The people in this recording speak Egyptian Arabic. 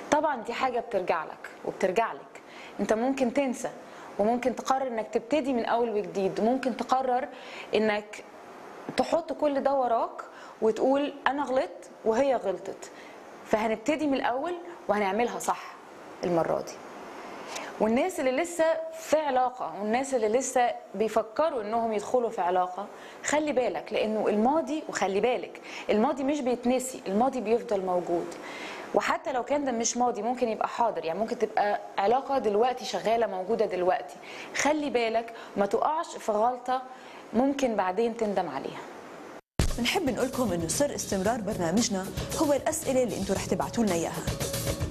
طبعا دي حاجه بترجع لك وبترجع لك انت ممكن تنسى وممكن تقرر انك تبتدي من اول وجديد وممكن تقرر انك تحط كل ده وراك وتقول انا غلطت وهي غلطت فهنبتدي من الاول وهنعملها صح المره دي والناس اللي لسه في علاقه والناس اللي لسه بيفكروا انهم يدخلوا في علاقه خلي بالك لانه الماضي وخلي بالك الماضي مش بيتنسي الماضي بيفضل موجود وحتى لو كان ده مش ماضي ممكن يبقى حاضر يعني ممكن تبقى علاقه دلوقتي شغاله موجوده دلوقتي خلي بالك ما تقعش في غلطه ممكن بعدين تندم عليها بنحب نقول لكم انه سر استمرار برنامجنا هو الاسئله اللي انتم رح تبعتوا لنا اياها